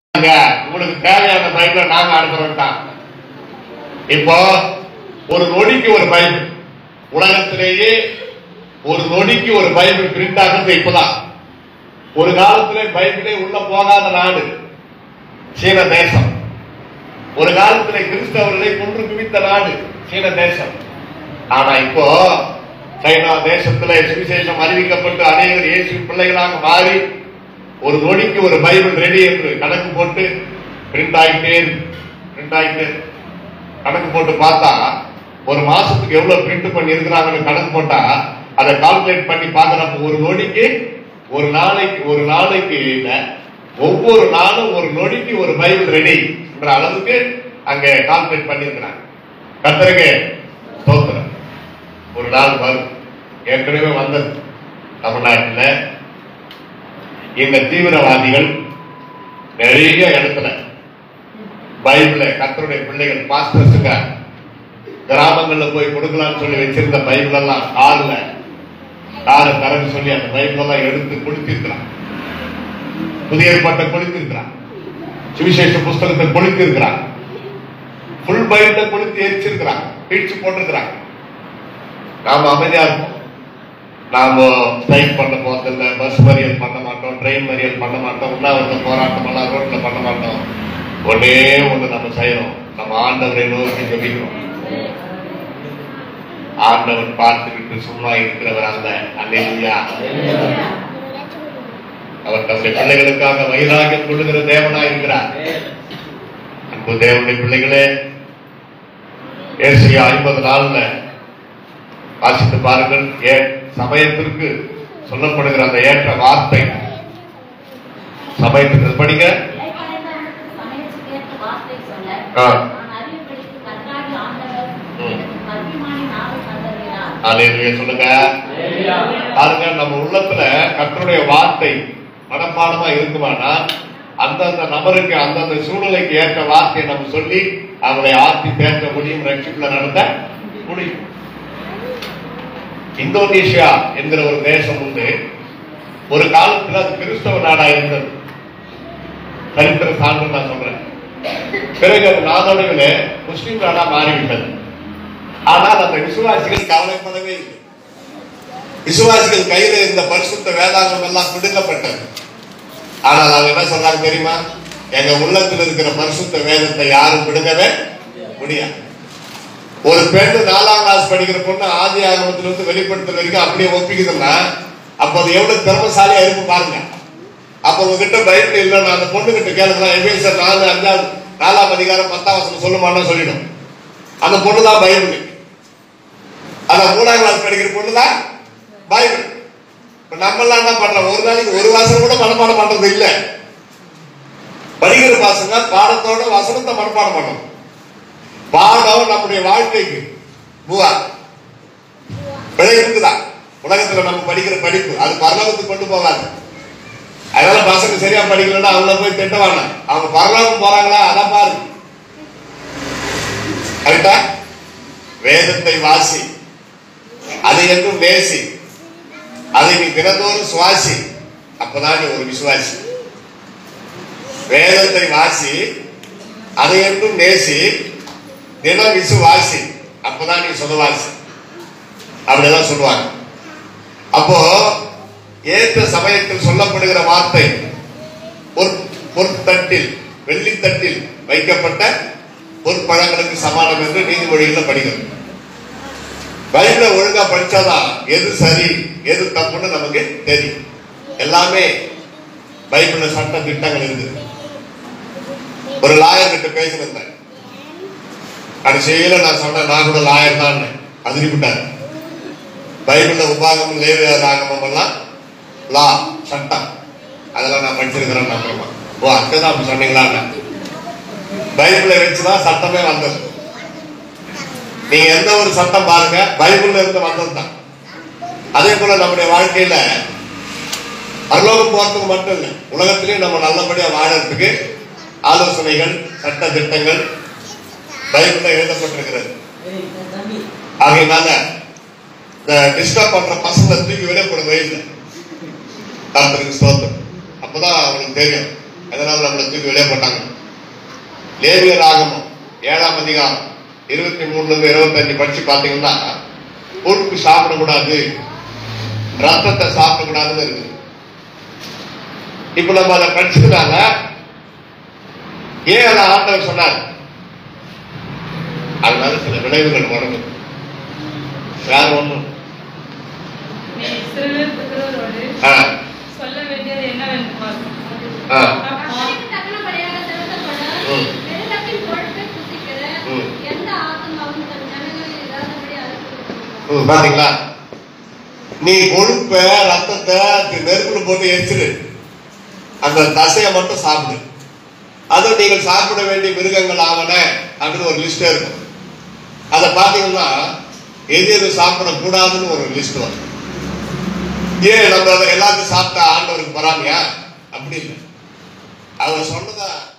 நாங்க உங்களுக்கு தேவையான பைபிளை நாங்க அனுப்புறோம் தான் இப்போ ஒரு நொடிக்கு ஒரு பைபிள் உலகத்திலேயே ஒரு நொடிக்கு ஒரு பைபிள் பிரிண்ட் ஆகுறது இப்பதான் ஒரு காலத்திலே பைபிளே உள்ள போகாத நாடு சீன தேசம் ஒரு காலத்திலே கிறிஸ்தவர்களை கொன்று குவித்த நாடு சீன தேசம் ஆனா இப்போ சைனா தேசத்துல சுவிசேஷம் அறிவிக்கப்பட்டு அநேகர் இயேசு பிள்ளைகளாக மாறி ஒரு நொடிக்கு ஒரு பைபிள் ரெடி என்று கணக்கு போட்டு பிரிண்ட் ஆகிட்டே பிரிண்ட் ஆகிட்டே இருக்கு. கணக்கு போட்டு பார்த்தா ஒரு மாசத்துக்கு எவ்வளவு பிரிண்ட் பண்ணி இருக்கிறாங்கன்னு கணக்கு போட்டா அதை கால்குலேட் பண்ணி பார்க்கறப்ப ஒரு நொடிக்கு ஒரு நாளைக்கு ஒரு நாளைக்கு இல்ல ஒவ்வொரு நாளும் ஒரு நொடிக்கு ஒரு பைபிள் ரெடி என்ற அளவுக்கு அங்க கால்குலேட் பண்ணியிருக்கிறாங்க கத்தருக்கு ஸ்தோத்திரம் ஒரு நாள் வரும் ஏற்கனவே வந்தது தமிழ்நாட்டில் இந்த தீவிரவாதிகள் நிறைய இடத்துல பைபிள கத்தருடைய பிள்ளைகள் பாஸ்டர்ஸுங்க கிராமங்கள்ல போய் கொடுக்கலாம்னு சொல்லி வச்சிருந்த பைபிள் எல்லாம் கார்ல காரை தரன்னு சொல்லி அந்த பைபிள் எல்லாம் எடுத்து கொடுத்திருக்கிறான் புதிய ஏற்பாட்டை கொடுத்திருக்கிறான் சுவிசேஷ புஸ்தகத்தை கொடுத்திருக்கிறான் ஃபுல் பைபிளை கொடுத்து எரிச்சிருக்கிறாங்க பிடிச்சு போட்டிருக்கிறாங்க நாம அமைதியா இருப்போம் நாம ஸ்ட்ரைக் பண்ண போறதில்ல பஸ் மறியல் பண்ண மாட்டோம் ட்ரெயின் மறியல் பண்ண மாட்டோம் உண்ணாவிரத போராட்டம் எல்லாம் ரோட்ல பண்ண மாட்டோம் ஒன்னே ஒண்ணு நம்ம செய்யறோம் நம்ம ஆண்டவரை நோக்கி ஜெபிக்கிறோம் ஆண்டவர் பார்த்துக்கிட்டு சும்மா இருக்கிறவர் அல்ல அல்லேலூயா அவர் தம்முடைய பிள்ளைகளுக்காக வைராகியம் கொள்ளுகிற தேவனா இருக்கிறார் அன்பு தேவனுடைய பிள்ளைகளே ஏசியா ஐம்பது நாள்ல வாசித்து பாருங்கள் ஏ சமயத்திற்கு சொல்லப்படுகிற அந்த ஏற்ற வார்த்தை சமயத்துக்கு படிங்க சமயத்துக்கேற்ற வார்த்தை சொல்ல ஆ. நான் அறிவிப்பதற்கு கர்த்தாகி ஆண்டவர் ம். எனக்கு கல்விமானி நாவை தந்தருகிறார். அல்லேலூயா சொல்லுங்க பாருங்க நம்ம உள்ளத்துல கர்த்தருடைய வார்த்தை மனப்பாடமா இருக்குமானா அந்தந்த நபருக்கு அந்தந்த சூழ்நிலைக்கு ஏற்ற வார்த்தையை நம்ம சொல்லி அவங்களை ஆற்றி தேர்ந்த முடியும் ரட்சிப்புல நடத்த முடியும் இந்தோனேஷியா என்கிற ஒரு தேசம் உண்டு ஒரு காலத்துல அது கிறிஸ்தவ நாடா இருந்தது சரித்திர சான்று நான் சொல்றேன் பிறகு அது நாளடைவில் முஸ்லிம் நாடா மாறிவிட்டது ஆனால் அந்த விசுவாசிகள் கவலைப்படவே இல்லை விசுவாசிகள் கையில இருந்த பரிசுத்த வேதாகம் எல்லாம் பிடுங்கப்பட்டது ஆனால் அவங்க என்ன சொன்னாங்க தெரியுமா எங்க உள்ளத்தில் இருக்கிற பரிசுத்த வேதத்தை யாரும் பிடுங்கவே முடியாது ஒரு பெண் நாலாம் கிளாஸ் படிக்கிற பொண்ணு ஆதி ஆகமத்திலிருந்து வெளிப்படுத்துற வரைக்கும் அப்படியே ஒப்பிக்குதுன்னா அப்ப அது எவ்வளவு திறமசாலியா இருக்கும் பாருங்க அப்ப உங்ககிட்ட பைபிள் இல்லைன்னா அந்த பொண்ணு கிட்ட கேளுங்களா எபேசர் நாலு அஞ்சாவது நாலாம் அதிகாரம் பத்தாம் வசனம் சொல்லுமான்னு சொல்லிடும் அந்த பொண்ணு தான் பைபிள் ஆனா மூணாம் கிளாஸ் படிக்கிற பொண்ணு தான் பைபிள் இப்ப நம்ம எல்லாம் என்ன பண்றோம் ஒரு நாளைக்கு ஒரு வாசனம் கூட மனப்பாடம் பண்றது இல்ல படிக்கிற பசங்க பாடத்தோட வசனத்தை மனப்பாடம் பண்ணணும் பாடம் நம்முடைய வாழ்க்கைக்கு பூவா பிழை இருக்குதா உலகத்துல நம்ம படிக்கிற படிப்பு அது பரலோகத்துக்கு கொண்டு போகாது அதனால பசங்க சரியா படிக்கலன்னா அவங்கள போய் திட்டவாங்க அவங்க பரலோகம் போறாங்களா அதான் பாரு கரெக்டா வேதத்தை வாசி அதை என்றும் நேசி அதை நீ தினந்தோறும் சுவாசி அப்பதான் நீ ஒரு விசுவாசி வேதத்தை வாசி அதை என்றும் நேசி தினம் விசுவாசி அப்பதான் நீ சுகவாசி அப்படிதான் சொல்லுவாங்க அப்போ ஏற்ற சமயத்தில் சொல்லப்படுகிற வார்த்தை ஒரு பொற்தட்டில் வெள்ளித்தட்டில் வைக்கப்பட்ட பொற்பழங்களுக்கு சமானம் என்று நீதிமொழிகளில் படிக்கிறோம் பைபிளை ஒழுங்கா படிச்சாதான் எது சரி எது தப்புன்னு நமக்கு தெரியும் எல்லாமே பைபிள்ல சட்ட திட்டங்கள் இருக்குது ஒரு லாயர் கிட்ட பேசியிருந்தேன் கடைசியில நான் சொன்னேன் நான் கூட லாயர் தான் அதிரிவிட்டார் பைபிள்ல உபாகமம் லேவிய ராகமம் எல்லாம் லா சட்டம் அதெல்லாம் நான் படிச்சிருக்கிறேன் அப்புறமா ஓ அங்கதான் அப்படி சொன்னீங்களா பைபிளை வச்சுதான் சட்டமே வந்தது நீங்க எந்த ஒரு சட்டம் பாருங்க பைபிள்ல இருந்து வந்தது தான் அதே போல நம்முடைய வாழ்க்கையில பரலோகம் போறதுக்கு மட்டும் இல்லை உலகத்திலேயே நம்ம நல்லபடியா வாழறதுக்கு ஆலோசனைகள் சட்ட திட்டங்கள் பைபிள்ல எழுதப்பட்டிருக்கிறது ஆகையினால இந்த டிஸ்டர்ப் பண்ற பசங்களை தூக்கி வெளியே போட வயல கர்த்தருக்கு ஸ்தோத்திரம் அப்பதான் அவங்களுக்கு தெரியும் அதனால நம்மளை தூக்கி வெளியே போட்டாங்க லேவியர் ஆகமம் ஏழாம் அதிகாரம் இருபத்தி மூணுல இருந்து இருபத்தஞ்சு படிச்சு பாத்தீங்கன்னா கொழுப்பு சாப்பிடக்கூடாது ரத்தத்தை சாப்பிடக்கூடாதுன்னு இருக்குது இப்ப நம்ம அதை படிச்சதுனால ஏன் அதை ஆண்டவர் சொன்னார் அதனால சில விளைவுகள் வரும் வேற ஒண்ணும் நீ இஸ்ரவேல் புத்திரரோடு ஆ, சொல்ல வேண்டியது என்னவென்று பார். ஆ, கர்த்தருக்கு தக்கனபடியாக செலுத்தப்பட, ம். வெள்ளத்தின் கொழுப்பை புசிக்கிற ம். எந்த ஆத்மாவும் தன் ஜனங்களில் இராதபடி அறுக்கப்படுவான். ம், பாத்தீங்களா நீ கொழுப்ப ரத்தத்தை தி- நெருப்புல போட்டு எரிச்சிடு அந்த தசையை மட்டும் சாப்பிடு அதுவும் நீங்கள் சாப்பிட வேண்டிய மிருகங்கள் ஆவன அப்படின்னு ஒரு லிஸ்ட் இருக்கும் அதை பாத்தீங்கன்னா எது எது சாப்பிடக்கூடாதுன்னு ஒரு லிஸ்ட் வரும் ஏன் நம்ம அதை எல்லாத்தையும் சாப்பிட்டா ஆண்டவருக்கு பராமையா அப்படி இல்லை அவர் சொன்னதை